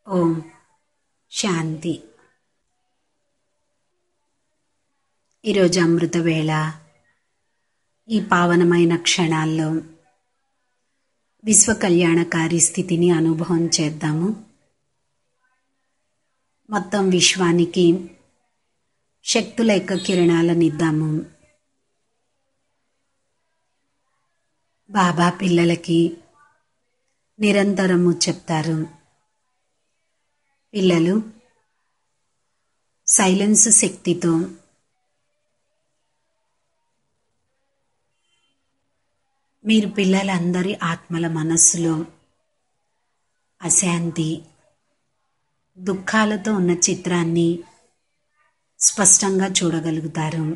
ఓం శాంతి ఈరోజు అమృత వేళ ఈ పావనమైన క్షణాల్లో విశ్వ కళ్యాణకారి స్థితిని అనుభవం చేద్దాము మొత్తం విశ్వానికి శక్తుల యొక్క కిరణాలనిద్దాము బాబా పిల్లలకి నిరంతరము చెప్తారు పిల్లలు సైలెన్స్ శక్తితో మీరు పిల్లలందరి ఆత్మల మనస్సులో అశాంతి దుఃఖాలతో ఉన్న చిత్రాన్ని స్పష్టంగా చూడగలుగుతారు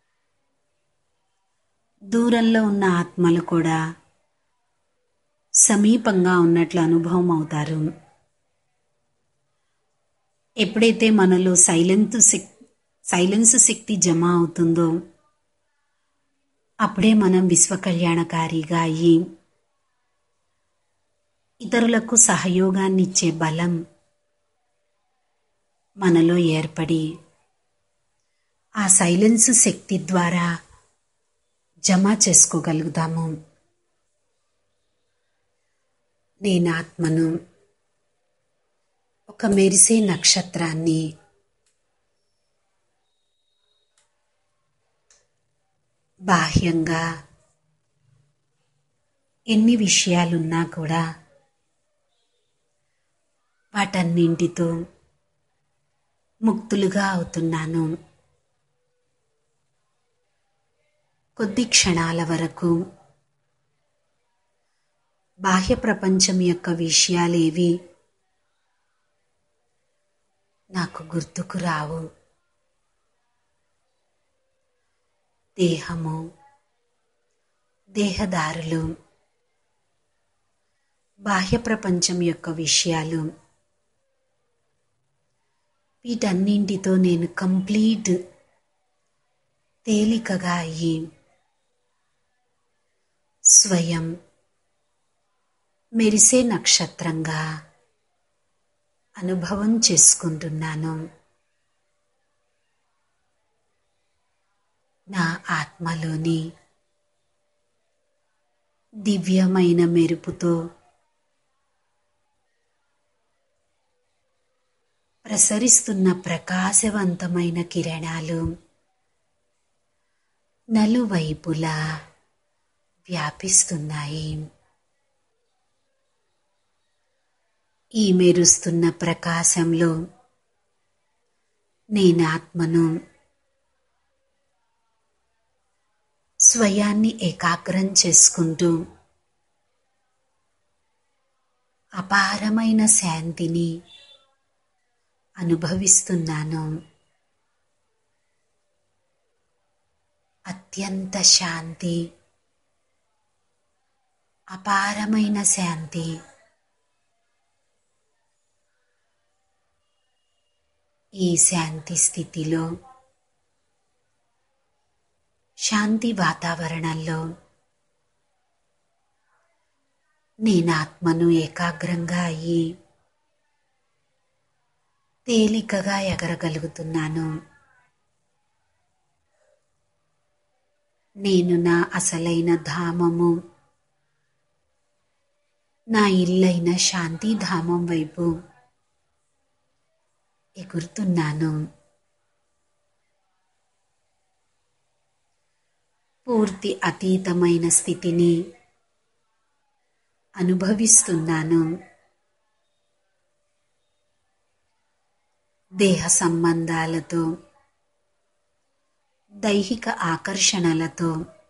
దూరంలో ఉన్న ఆత్మలు కూడా సమీపంగా ఉన్నట్లు అనుభవం అవుతారు ఎప్పుడైతే మనలో సైలెన్స్ శక్ సైలెన్స్ శక్తి జమ అవుతుందో అప్పుడే మనం విశ్వ కళ్యాణకారిగా అయ్యి ఇతరులకు సహయోగాన్ని ఇచ్చే బలం మనలో ఏర్పడి ఆ సైలెన్స్ శక్తి ద్వారా జమ చేసుకోగలుగుతాము నేను ఆత్మను ఒక మెరిసే నక్షత్రాన్ని బాహ్యంగా ఎన్ని విషయాలున్నా కూడా వాటన్నింటితో ముక్తులుగా అవుతున్నాను కొద్ది క్షణాల వరకు బాహ్య ప్రపంచం యొక్క విషయాలేవి నాకు గుర్తుకు రావు దేహము దేహదారులు బాహ్య ప్రపంచం యొక్క విషయాలు వీటన్నింటితో నేను కంప్లీట్ తేలికగా అయ్యి స్వయం మెరిసే నక్షత్రంగా అనుభవం చేసుకుంటున్నాను నా ఆత్మలోని దివ్యమైన మెరుపుతో ప్రసరిస్తున్న ప్రకాశవంతమైన కిరణాలు నలువైపులా వ్యాపిస్తున్నాయి ఈ మెరుస్తున్న ప్రకాశంలో నేను ఆత్మను స్వయాన్ని ఏకాగ్రం చేసుకుంటూ అపారమైన శాంతిని అనుభవిస్తున్నాను అత్యంత శాంతి అపారమైన శాంతి ఈ శాంతి స్థితిలో శాంతి వాతావరణంలో నేను ఆత్మను ఏకాగ్రంగా అయ్యి తేలికగా ఎగరగలుగుతున్నాను నేను నా అసలైన ధామము నా ఇల్లైన శాంతిధామం వైపు ఎగురుతున్నాను పూర్తి అతీతమైన స్థితిని అనుభవిస్తున్నాను దేహ సంబంధాలతో దైహిక ఆకర్షణలతో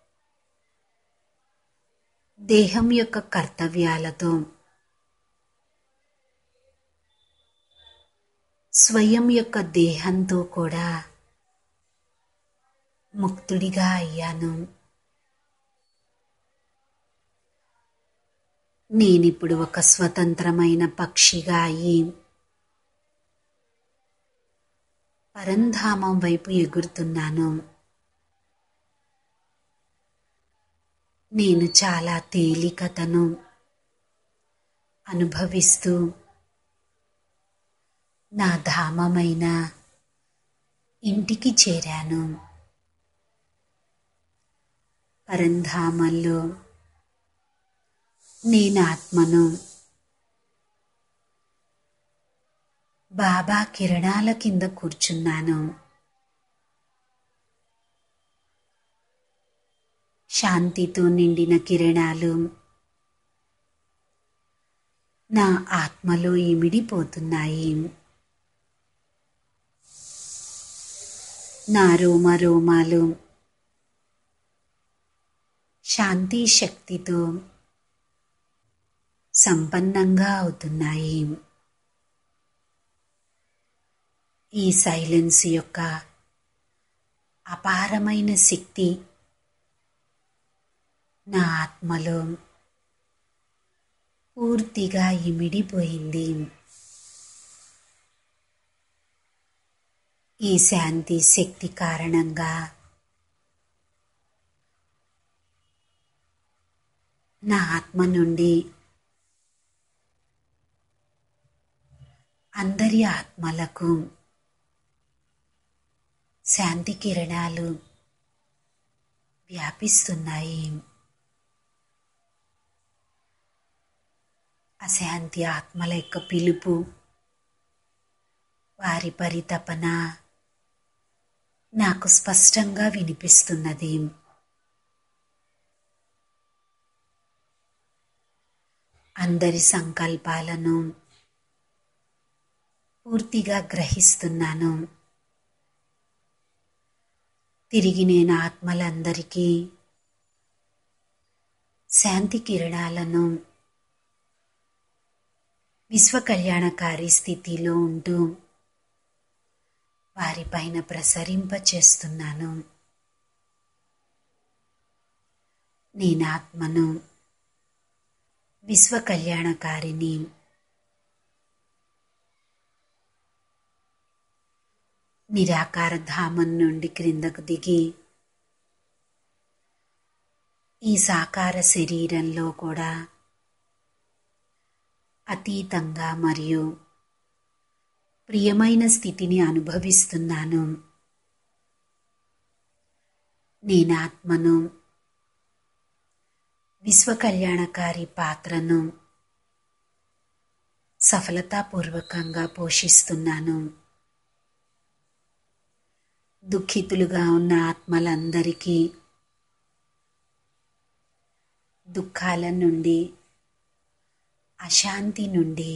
దేహం యొక్క కర్తవ్యాలతో స్వయం యొక్క దేహంతో కూడా ముక్తుడిగా అయ్యాను నేనిప్పుడు ఒక స్వతంత్రమైన పక్షిగా అయ్యి పరంధామం వైపు ఎగురుతున్నాను నేను చాలా తేలికతను అనుభవిస్తూ నా ధామమైన ఇంటికి చేరాను పరంధామంలో నేను ఆత్మను బాబా కిరణాల కింద కూర్చున్నాను శాంతితో నిండిన కిరణాలు నా ఆత్మలో ఇమిడిపోతున్నాయి నా రోమ రోమాలు శాంతి శక్తితో సంపన్నంగా అవుతున్నాయి ఈ సైలెన్స్ యొక్క అపారమైన శక్తి నా ఆత్మలో పూర్తిగా ఇమిడిపోయింది ఈ శాంతి శక్తి కారణంగా నా ఆత్మ నుండి అందరి ఆత్మలకు శాంతి కిరణాలు వ్యాపిస్తున్నాయి అశాంతి ఆత్మల యొక్క పిలుపు వారి పరితపన నాకు స్పష్టంగా వినిపిస్తున్నది అందరి సంకల్పాలను పూర్తిగా గ్రహిస్తున్నాను తిరిగి నేను ఆత్మలందరికీ శాంతి కిరణాలను విశ్వ కళ్యాణకారి స్థితిలో ఉంటూ వారిపైన ప్రసరింప చేస్తున్నాను నేను ఆత్మను విశ్వ కళ్యాణకారిని నిరాకార ధామం నుండి క్రిందకు దిగి ఈ సాకార శరీరంలో కూడా అతీతంగా మరియు ప్రియమైన స్థితిని అనుభవిస్తున్నాను నేను ఆత్మను విశ్వ కళ్యాణకారి పాత్రను సఫలతాపూర్వకంగా పోషిస్తున్నాను దుఃఖితులుగా ఉన్న ఆత్మలందరికీ దుఃఖాల నుండి అశాంతి నుండి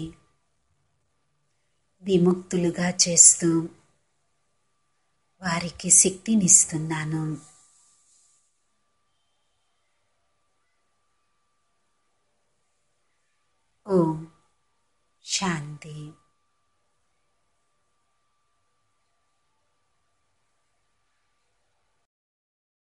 విముక్తులుగా చేస్తూ వారికి శక్తినిస్తున్నాను ఓం